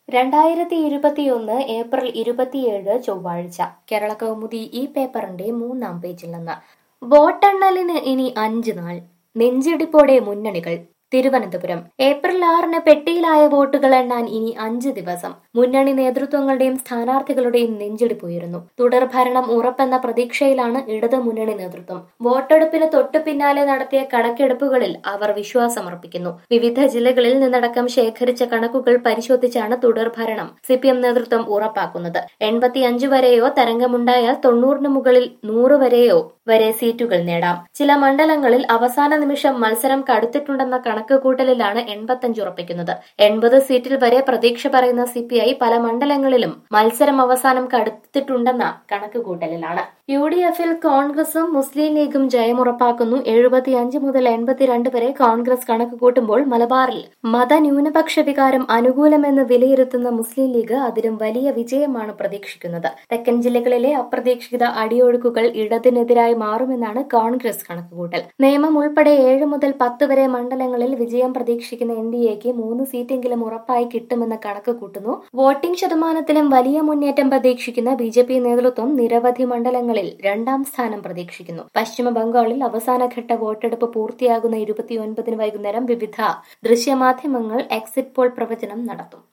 രണ്ടായിരത്തി ഇരുപത്തിയൊന്ന് ഏപ്രിൽ ഇരുപത്തിയേഴ് ചൊവ്വാഴ്ച കേരള കൗമുദി ഈ പേപ്പറിന്റെ മൂന്നാം പേജിൽ നിന്ന് വോട്ടെണ്ണലിന് ഇനി അഞ്ച് നാൾ നെഞ്ചിടിപ്പോടെ മുന്നണികൾ തിരുവനന്തപുരം ഏപ്രിൽ ആറിന് പെട്ടിയിലായ വോട്ടുകൾ എണ്ണാൻ ഇനി അഞ്ച് ദിവസം മുന്നണി നേതൃത്വങ്ങളുടെയും സ്ഥാനാർത്ഥികളുടെയും നെഞ്ചിടിപ്പുയരുന്നു തുടർഭരണം ഉറപ്പെന്ന പ്രതീക്ഷയിലാണ് ഇടത് മുന്നണി നേതൃത്വം വോട്ടെടുപ്പിന് തൊട്ടു പിന്നാലെ നടത്തിയ കണക്കെടുപ്പുകളിൽ അവർ വിശ്വാസമർപ്പിക്കുന്നു വിവിധ ജില്ലകളിൽ നിന്നടക്കം ശേഖരിച്ച കണക്കുകൾ പരിശോധിച്ചാണ് തുടർഭരണം സി പി എം നേതൃത്വം ഉറപ്പാക്കുന്നത് എൺപത്തിയഞ്ച് വരെയോ തരംഗമുണ്ടായാൽ തൊണ്ണൂറിന് മുകളിൽ നൂറ് വരെയോ വരെ സീറ്റുകൾ നേടാം ചില മണ്ഡലങ്ങളിൽ അവസാന നിമിഷം മത്സരം കടുത്തിട്ടുണ്ടെന്ന കണക്കുകൂട്ടലിലാണ് എൺപത്തഞ്ച് ഉറപ്പിക്കുന്നത് എൺപത് സീറ്റിൽ വരെ പ്രതീക്ഷ പറയുന്ന സി പി ഐ പല മണ്ഡലങ്ങളിലും മത്സരം അവസാനം കടുത്തിട്ടുണ്ടെന്ന കണക്കുകൂട്ടലിലാണ് യു ഡി എഫിൽ കോൺഗ്രസും മുസ്ലിം ലീഗും ജയമുറപ്പാക്കുന്നു എഴുപത്തിയഞ്ച് മുതൽ എൺപത്തിരണ്ട് വരെ കോൺഗ്രസ് കണക്ക് കൂട്ടുമ്പോൾ മലബാറിൽ മതന്യൂനപക്ഷ വികാരം അനുകൂലമെന്ന് വിലയിരുത്തുന്ന മുസ്ലിം ലീഗ് അതിലും വലിയ വിജയമാണ് പ്രതീക്ഷിക്കുന്നത് തെക്കൻ ജില്ലകളിലെ അപ്രതീക്ഷിത അടിയൊഴുക്കുകൾ ഇടതിനെതിരായി മാറുമെന്നാണ് കോൺഗ്രസ് കണക്കുകൂട്ടൽ നിയമം ഉൾപ്പെടെ ഏഴ് മുതൽ പത്ത് വരെ മണ്ഡലങ്ങളിൽ വിജയം പ്രതീക്ഷിക്കുന്ന എൻ ഡി എക്ക് മൂന്ന് സീറ്റെങ്കിലും ഉറപ്പായി കിട്ടുമെന്ന് കണക്ക് കൂട്ടുന്നു വോട്ടിംഗ് ശതമാനത്തിലും വലിയ മുന്നേറ്റം പ്രതീക്ഷിക്കുന്ന ബി ജെ പി നേതൃത്വം നിരവധി മണ്ഡലങ്ങളിൽ രണ്ടാം സ്ഥാനം പ്രതീക്ഷിക്കുന്നു പശ്ചിമ ബംഗാളിൽ അവസാനഘട്ട വോട്ടെടുപ്പ് പൂർത്തിയാകുന്ന ഇരുപത്തിയൊൻപതിന് വൈകുന്നേരം വിവിധ ദൃശ്യമാധ്യമങ്ങൾ എക്സിറ്റ് പോൾ പ്രവചനം നടത്തും